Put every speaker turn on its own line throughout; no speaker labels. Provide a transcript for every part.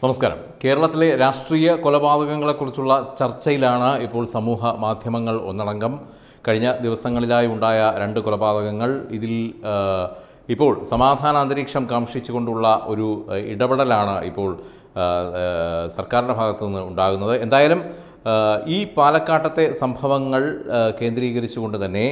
നമസ്കാരം കേരളത്തിലെ രാഷ്ട്രീയ കൊലപാതകങ്ങളെക്കുറിച്ചുള്ള ചർച്ചയിലാണ് ഇപ്പോൾ സമൂഹ മാധ്യമങ്ങൾ ഒന്നടങ്കം കഴിഞ്ഞ ദിവസങ്ങളിലായി ഉണ്ടായ രണ്ട് കൊലപാതകങ്ങൾ ഇതിൽ ആ, ഇപ്പോൾ സമാധാന അന്തരീക്ഷം കാംക്ഷിച്ചുകൊണ്ടുള്ള ഒരു ആ, ഇടപെടലാണ് ഇപ്പോൾ ആ, ആ, സർക്കാരിൻ്റെ ഭാഗത്തു നിന്ന് ഉണ്ടാകുന്നത് എന്തായാലും ആ, ഈ പാലക്കാട്ടത്തെ സംഭവങ്ങൾ ആ, കേന്ദ്രീകരിച്ചുകൊണ്ട് തന്നെ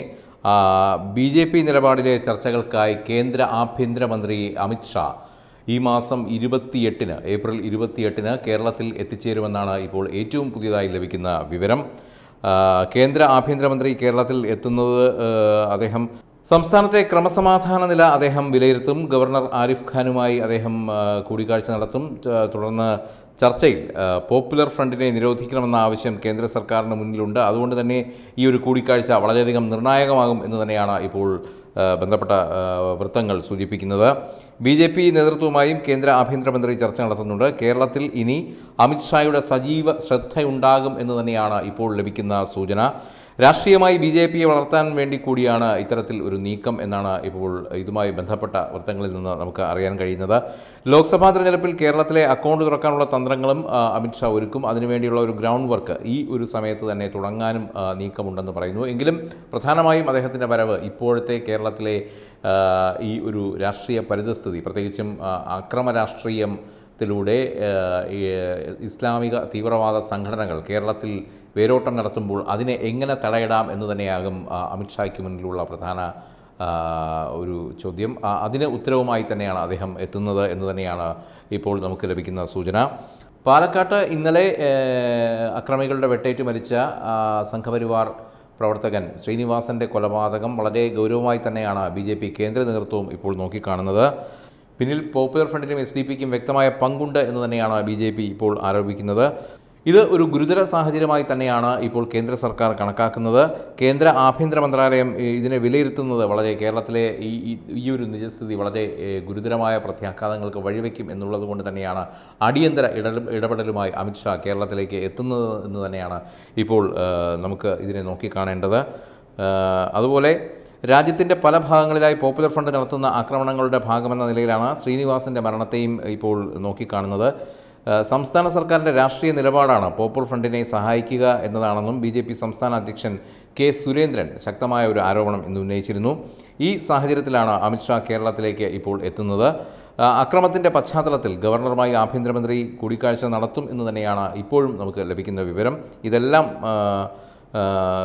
ബി ജെ പി നിലപാടിലെ ചർച്ചകൾക്കായി കേന്ദ്ര ആഭ്യന്തരമന്ത്രി അമിത്ഷാ ഈ മാസം ഇരുപത്തിയെട്ടിന് ഏപ്രിൽ ഇരുപത്തിയെട്ടിന് കേരളത്തിൽ എത്തിച്ചേരുമെന്നാണ് ഇപ്പോൾ ഏറ്റവും പുതിയതായി ലഭിക്കുന്ന വിവരം ആ, കേന്ദ്ര ആഭ്യന്തരമന്ത്രി കേരളത്തിൽ എത്തുന്നത് ആ, അദ്ദേഹം സംസ്ഥാനത്തെ ക്രമസമാധാന നില അദ്ദേഹം വിലയിരുത്തും ഗവർണർ ആരിഫ് ഖാനുമായി അദ്ദേഹം ആ, കൂടിക്കാഴ്ച നടത്തും ത- തുടർന്ന് ചർച്ചയിൽ ആ, പോപ്പുലർ ഫ്രണ്ടിനെ നിരോധിക്കണമെന്ന ആവശ്യം കേന്ദ്ര സർക്കാരിന് മുന്നിലുണ്ട് അതുകൊണ്ട് തന്നെ ഈ ഒരു കൂടിക്കാഴ്ച വളരെയധികം നിർണായകമാകും എന്ന് തന്നെയാണ് ഇപ്പോൾ ആ, ബന്ധപ്പെട്ട ആ, വൃത്തങ്ങൾ സൂചിപ്പിക്കുന്നത് ബി ജെ പി നേതൃത്വവുമായും കേന്ദ്ര ആഭ്യന്തരമന്ത്രി ചർച്ച നടത്തുന്നുണ്ട് കേരളത്തിൽ ഇനി അമിത്ഷായുടെ സജീവ ശ്രദ്ധയുണ്ടാകും എന്ന് തന്നെയാണ് ഇപ്പോൾ ലഭിക്കുന്ന സൂചന രാഷ്ട്രീയമായി ബി ജെ പിയെ വളർത്താൻ വേണ്ടി കൂടിയാണ് ഇത്തരത്തിൽ ഒരു നീക്കം എന്നാണ് ഇപ്പോൾ ഇതുമായി ബന്ധപ്പെട്ട വൃത്തങ്ങളിൽ നിന്ന് നമുക്ക് അറിയാൻ കഴിയുന്നത് ലോക്സഭാ തെരഞ്ഞെടുപ്പിൽ കേരളത്തിലെ അക്കൗണ്ട് തുറക്കാനുള്ള തന്ത്രങ്ങളും ആ, അമിത്ഷാ ഒരുക്കും അതിനുവേണ്ടിയുള്ള ഒരു ഗ്രൗണ്ട് വർക്ക് ഈ ഒരു സമയത്ത് തന്നെ തുടങ്ങാനും ആ, നീക്കമുണ്ടെന്ന് പറയുന്നു എങ്കിലും പ്രധാനമായും അദ്ദേഹത്തിൻ്റെ വരവ് ഇപ്പോഴത്തെ കേരളത്തിലെ ആ, ഈ ഒരു രാഷ്ട്രീയ പരിതസ്ഥിതി പ്രത്യേകിച്ചും ആ, അക്രമ രാഷ്ട്രീയം ത്തിലൂടെ ഏഹ്, ഈ ഇസ്ലാമിക തീവ്രവാദ സംഘടനകൾ കേരളത്തിൽ വേരോട്ടം നടത്തുമ്പോൾ അതിനെ എങ്ങനെ തടയിടാം എന്ന് തന്നെയാകും ആ, അമിത്ഷായ്ക്ക് മുന്നിലുള്ള പ്രധാന ആ, ഒരു ചോദ്യം ആ, അതിന് ഉത്തരവുമായി തന്നെയാണ് അദ്ദേഹം എത്തുന്നത് എന്ന് തന്നെയാണ് ഇപ്പോൾ നമുക്ക് ലഭിക്കുന്ന സൂചന പാലക്കാട്ട് ഇന്നലെ ഏഹ്, അക്രമികളുടെ വെട്ടേറ്റ് മരിച്ച ആ, സംഘപരിവാർ പ്രവർത്തകൻ ശ്രീനിവാസൻ്റെ കൊലപാതകം വളരെ ഗൗരവമായി തന്നെയാണ് ബി ജെ പി കേന്ദ്ര നേതൃത്വവും ഇപ്പോൾ നോക്കിക്കാണുന്നത് പിന്നിൽ പോപ്പുലർ ഫ്രണ്ടിനും എസ് ഡി പിക്കും വ്യക്തമായ പങ്കുണ്ട് എന്ന് തന്നെയാണ് ബി ജെ പി ഇപ്പോൾ ആരോപിക്കുന്നത് ഇത് ഒരു ഗുരുതര സാഹചര്യമായി തന്നെയാണ് ഇപ്പോൾ കേന്ദ്ര സർക്കാർ കണക്കാക്കുന്നത് കേന്ദ്ര ആഭ്യന്തര മന്ത്രാലയം ഈ ഇതിനെ വിലയിരുത്തുന്നത് വളരെ കേരളത്തിലെ ഈ ഈ- ഈ ഒരു നിജസ്ഥിതി വളരെ ഏഹ്, ഗുരുതരമായ പ്രത്യാഘാതങ്ങൾക്ക് വഴിവെക്കും എന്നുള്ളത് കൊണ്ട് തന്നെയാണ് അടിയന്തര ഇട ഇടപെടലുമായി അമിത്ഷാ കേരളത്തിലേക്ക് എത്തുന്നത് എന്ന് തന്നെയാണ് ഇപ്പോൾ ഏഹ്, നമുക്ക് ഇതിനെ നോക്കിക്കാണേണ്ടത് ഏഹ്, അതുപോലെ രാജ്യത്തിൻ്റെ പല ഭാഗങ്ങളിലായി പോപ്പുലർ ഫ്രണ്ട് നടത്തുന്ന ആക്രമണങ്ങളുടെ ഭാഗമെന്ന നിലയിലാണ് ശ്രീനിവാസൻ്റെ മരണത്തെയും ഇപ്പോൾ നോക്കിക്കാണുന്നത് ഏഹ് സംസ്ഥാന സർക്കാരിൻ്റെ രാഷ്ട്രീയ നിലപാടാണ് പോപ്പുലർ ഫ്രണ്ടിനെ സഹായിക്കുക എന്നതാണെന്നും ബി ജെ പി സംസ്ഥാന അധ്യക്ഷൻ കെ സുരേന്ദ്രൻ ശക്തമായ ഒരു ആരോപണം ഇന്ന് ഉന്നയിച്ചിരുന്നു ഈ സാഹചര്യത്തിലാണ് അമിത്ഷാ കേരളത്തിലേക്ക് ഇപ്പോൾ എത്തുന്നത് ആ, അക്രമത്തിൻ്റെ പശ്ചാത്തലത്തിൽ ഗവർണറുമായി ആഭ്യന്തരമന്ത്രി കൂടിക്കാഴ്ച നടത്തും എന്ന് തന്നെയാണ് ഇപ്പോഴും നമുക്ക് ലഭിക്കുന്ന വിവരം ഇതെല്ലാം ആ, ആ,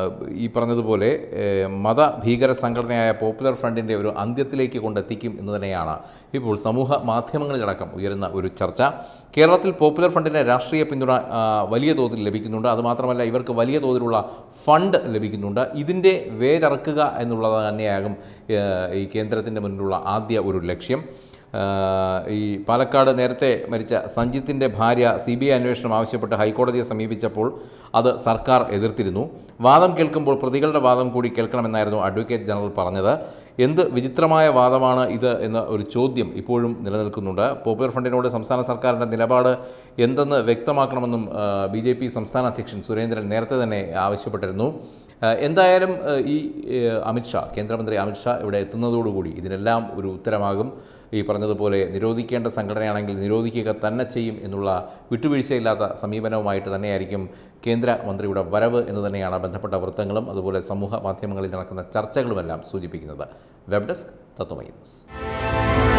ഈ പറഞ്ഞതുപോലെ ഏഹ്, മതഭീകര സംഘടനയായ പോപ്പുലർ ഫ്രണ്ടിൻ്റെ ഒരു അന്ത്യത്തിലേക്ക് കൊണ്ടെത്തിക്കും എന്ന് തന്നെയാണ് ഇപ്പോൾ സമൂഹ മാധ്യമങ്ങളിലടക്കം ഉയരുന്ന ഒരു ചർച്ച കേരളത്തിൽ പോപ്പുലർ ഫ്രണ്ടിന് രാഷ്ട്രീയ പിന്തുണ ആ, വലിയ തോതിൽ ലഭിക്കുന്നുണ്ട് അതുമാത്രമല്ല ഇവർക്ക് വലിയ തോതിലുള്ള ഫണ്ട് ലഭിക്കുന്നുണ്ട് ഇതിൻ്റെ വേരറക്കുക എന്നുള്ളത് തന്നെയാകും ഏഹ്, ഈ കേന്ദ്രത്തിൻ്റെ മുന്നിലുള്ള ആദ്യ ഒരു ലക്ഷ്യം ആഹ് ഈ പാലക്കാട് നേരത്തെ മരിച്ച സഞ്ജിത്തിൻ്റെ ഭാര്യ സി ബി ഐ അന്വേഷണം ആവശ്യപ്പെട്ട് ഹൈക്കോടതിയെ സമീപിച്ചപ്പോൾ അത് സർക്കാർ എതിർത്തിരുന്നു വാദം കേൾക്കുമ്പോൾ പ്രതികളുടെ വാദം കൂടി കേൾക്കണമെന്നായിരുന്നു അഡ്വക്കേറ്റ് ജനറൽ പറഞ്ഞത് എന്ത് വിചിത്രമായ വാദമാണ് ഇത് എന്ന ഒരു ചോദ്യം ഇപ്പോഴും നിലനിൽക്കുന്നുണ്ട് പോപ്പുലർ ഫ്രണ്ടിനോട് സംസ്ഥാന സർക്കാരിൻ്റെ നിലപാട് എന്തെന്ന് വ്യക്തമാക്കണമെന്നും ബി ജെ പി സംസ്ഥാന അധ്യക്ഷൻ സുരേന്ദ്രൻ നേരത്തെ തന്നെ ആവശ്യപ്പെട്ടിരുന്നു ഏഹ് എന്തായാലും ഏഹ് ഈ ഏഹ് അമിത്ഷാ കേന്ദ്രമന്ത്രി അമിത്ഷാ ഇവിടെ എത്തുന്നതോടുകൂടി ഇതിനെല്ലാം ഒരു ഉത്തരമാകും ഈ പറഞ്ഞതുപോലെ നിരോധിക്കേണ്ട സംഘടനയാണെങ്കിൽ നിരോധിക്കുക തന്നെ ചെയ്യും എന്നുള്ള വിട്ടുവീഴ്ചയില്ലാത്ത സമീപനവുമായിട്ട് തന്നെയായിരിക്കും കേന്ദ്രമന്ത്രിയുടെ വരവ് എന്ന് തന്നെയാണ് ബന്ധപ്പെട്ട വൃത്തങ്ങളും അതുപോലെ സമൂഹ മാധ്യമങ്ങളിൽ നടക്കുന്ന ചർച്ചകളുമെല്ലാം സൂചിപ്പിക്കുന്നത് വെബ് ഡെസ്ക് തത്വമൈ ന്യൂസ്